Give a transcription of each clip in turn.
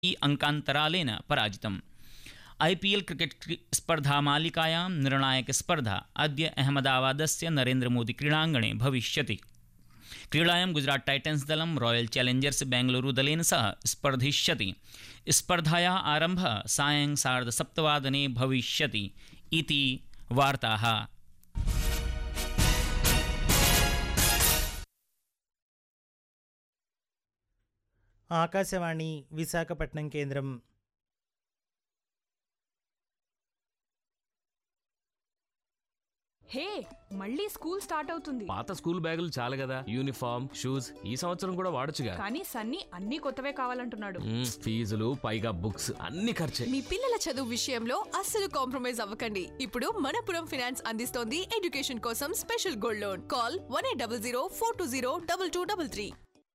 अङ्कान्तरालेन पराजितम् IPL cricket स्पर्धामालिकायां निर्णायकस्पर्धा अद्य अहमदाबादस्य नरेन्द्रमोदि क्रीडाङ्गणे भविष्यति क्रीडायां गुजरात टाइटन्स दलं रॉयल चैलेंजर्स बेंगलुरु दलेन सह स्पर्धिष्यति स्पर्धायाः आरम्भः सायं सार्धसप्तवादने भविष्यति इति वार्ताः ఆకాశవాణి విశాఖపట్నం కేంద్రం హే మళ్ళీ స్కూల్ స్టార్ట్ అవుతుంది పాత స్కూల్ బ్యాగులు చాలు కదా యూనిఫామ్ షూస్ ఈ సంవత్సరం కూడా వాడొచ్చుగా కానీ సన్నీ అన్ని కొత్తవే కావాలంటున్నాడు మ్మ్, ఫీజులు పైగా బుక్స్ అన్ని ఖర్చే మీ పిల్లల చదువు విషయంలో అస్సలు కాంప్రమైజ్ అవ్వకండి ఇప్పుడు మనపురం ఫైనాన్స్ అందిస్తోంది ఎడ్యుకేషన్ కోసం special gold loan call one eight double zero four two zero double two double three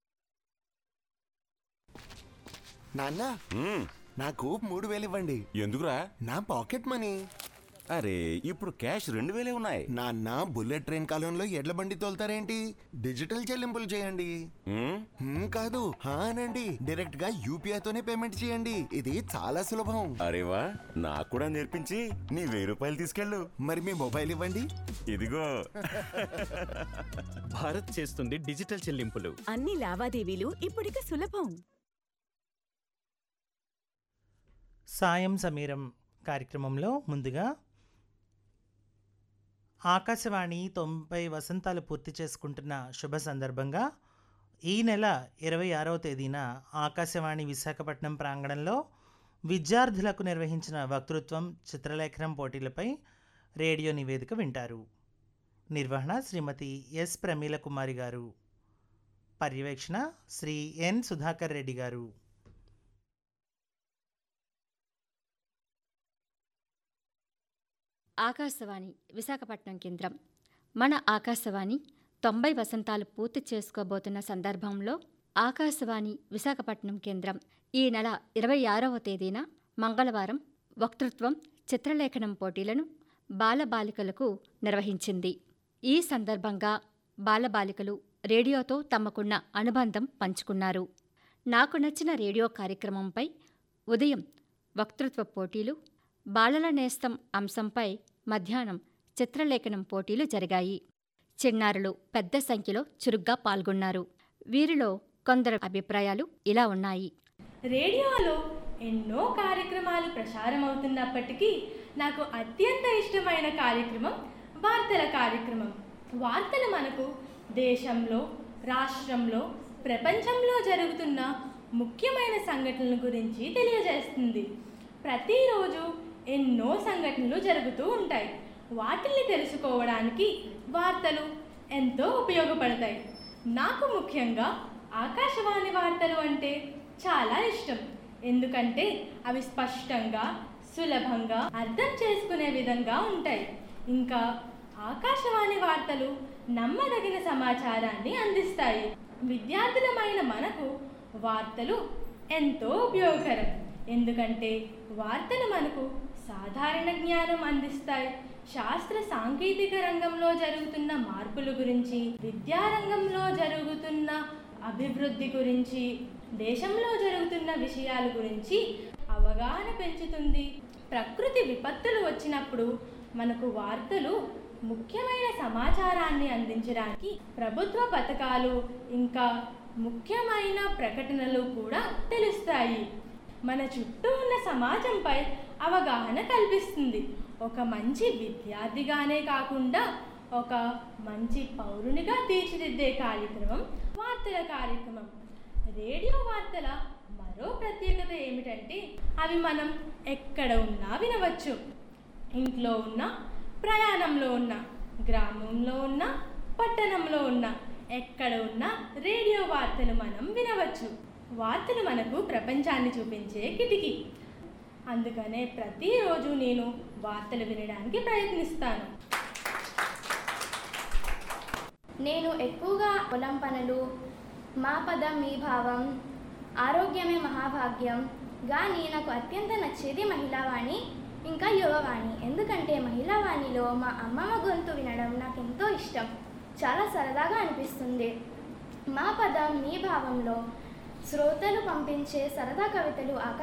నాన్న నాకు మూడు వేలు ఇవ్వండి ఎందుకురా నా పాకెట్ మనీ అరే ఇప్పుడు క్యాష్ రెండు వేలే ఉన్నాయి నాన్న బుల్లెట్ ట్రైన్ కాలంలో ఎడ్ల బండి తోలుతారేంటి డిజిటల్ చెల్లింపులు చేయండి హ్మ్? హ్మ్, కాదు హా అనండి డైరెక్ట్ గా యూపీఐ తోనే పేమెంట్ చేయండి ఇది చాలా సులభం అరే వా నాకు కూడా నేర్పించి నీ వెయ్యి రూపాయలు తీసుకెళ్ళు మరి మీ మొబైల్ ఇవ్వండి ఇదిగో భారత్ చేస్తుంది డిజిటల్ చెల్లింపులు అన్ని లావాదేవీలు ఇప్పుడిక సులభం సాయం సమీరం కార్యక్రమంలో ముందుగా ఆకాశవాణి తొంభై వసంతాలు పూర్తి చేసుకుంటున్న శుభ సందర్భంగా ఈ నెల ఇరవై ఆరవ తేదీన ఆకాశవాణి విశాఖపట్నం ప్రాంగణంలో విద్యార్థులకు నిర్వహించిన వక్తృత్వం చిత్రలేఖనం పోటీలపై రేడియో నివేదిక వింటారు నిర్వహణ శ్రీమతి ఎస్ ప్రమీల కుమారి గారు పర్యవేక్షణ శ్రీ ఎన్ సుధాకర్ రెడ్డి గారు ఆకాశవాణి విశాఖపట్నం కేంద్రం మన ఆకాశవాణి తొంభై వసంతాలు పూర్తి చేసుకోబోతున్న సందర్భంలో ఆకాశవాణి విశాఖపట్నం కేంద్రం ఈ నెల ఇరవై ఆరవ తేదీన మంగళవారం వక్తృత్వం చిత్రలేఖనం పోటీలను బాలబాలికలకు నిర్వహించింది ఈ సందర్భంగా బాలబాలికలు రేడియోతో తమకున్న అనుబంధం పంచుకున్నారు నాకు నచ్చిన రేడియో కార్యక్రమంపై ఉదయం వక్తృత్వ పోటీలు బాలల నేస్తం అంశంపై మధ్యాహ్నం చిత్రలేఖనం పోటీలు జరిగాయి చిన్నారులు పెద్ద సంఖ్యలో చురుగ్గా పాల్గొన్నారు వీరిలో కొందరు అభిప్రాయాలు ఇలా ఉన్నాయి రేడియోలో ఎన్నో కార్యక్రమాలు ప్రసారమవుతున్నప్పటికీ నాకు అత్యంత ఇష్టమైన కార్యక్రమం వార్తల కార్యక్రమం వార్తలు మనకు దేశంలో రాష్ట్రంలో ప్రపంచంలో జరుగుతున్న ముఖ్యమైన సంఘటనల గురించి తెలియజేస్తుంది ప్రతిరోజు ఎన్నో సంఘటనలు జరుగుతూ ఉంటాయి వాటిని తెలుసుకోవడానికి వార్తలు ఎంతో ఉపయోగపడతాయి నాకు ముఖ్యంగా ఆకాశవాణి వార్తలు అంటే చాలా ఇష్టం ఎందుకంటే అవి స్పష్టంగా సులభంగా అర్థం చేసుకునే విధంగా ఉంటాయి ఇంకా ఆకాశవాణి వార్తలు నమ్మదగిన సమాచారాన్ని అందిస్తాయి విద్యార్థులమైన మనకు వార్తలు ఎంతో ఉపయోగకరం ఎందుకంటే వార్తలు మనకు సాధారణ జ్ఞానం అందిస్తాయి శాస్త్ర సాంకేతిక రంగంలో జరుగుతున్న మార్పుల గురించి విద్యారంగంలో జరుగుతున్న అభివృద్ధి గురించి దేశంలో జరుగుతున్న విషయాల గురించి అవగాహన పెంచుతుంది ప్రకృతి విపత్తులు వచ్చినప్పుడు మనకు వార్తలు ముఖ్యమైన సమాచారాన్ని అందించడానికి ప్రభుత్వ పథకాలు ఇంకా ముఖ్యమైన ప్రకటనలు కూడా తెలుస్తాయి మన చుట్టూ ఉన్న సమాజంపై అవగాహన కల్పిస్తుంది ఒక మంచి విద్యార్థిగానే కాకుండా ఒక మంచి పౌరునిగా తీర్చిదిద్దే కార్యక్రమం వార్తల కార్యక్రమం రేడియో వార్తల మరో ప్రత్యేకత ఏమిటంటే అవి మనం ఎక్కడ ఉన్నా వినవచ్చు ఇంట్లో ఉన్న ప్రయాణంలో ఉన్న గ్రామంలో ఉన్న పట్టణంలో ఉన్న ఎక్కడ ఉన్నా రేడియో వార్తలు మనం వినవచ్చు వార్తలు మనకు ప్రపంచాన్ని చూపించే కిటికీ అందుకనే ప్రతిరోజు నేను వార్తలు వినడానికి ప్రయత్నిస్తాను నేను ఎక్కువగా పొలం పనులు మా పదం మీ భావం ఆరోగ్యమే మహాభాగ్యం కానీ నాకు అత్యంత నచ్చేది మహిళావాణి ఇంకా యువవాణి ఎందుకంటే మహిళావాణిలో మా అమ్మమ్మ గొంతు వినడం నాకు ఎంతో ఇష్టం చాలా సరదాగా అనిపిస్తుంది మా పదం మీ భావంలో శ్రోతలు పంపించే సరదా కవితలు ఆకాశ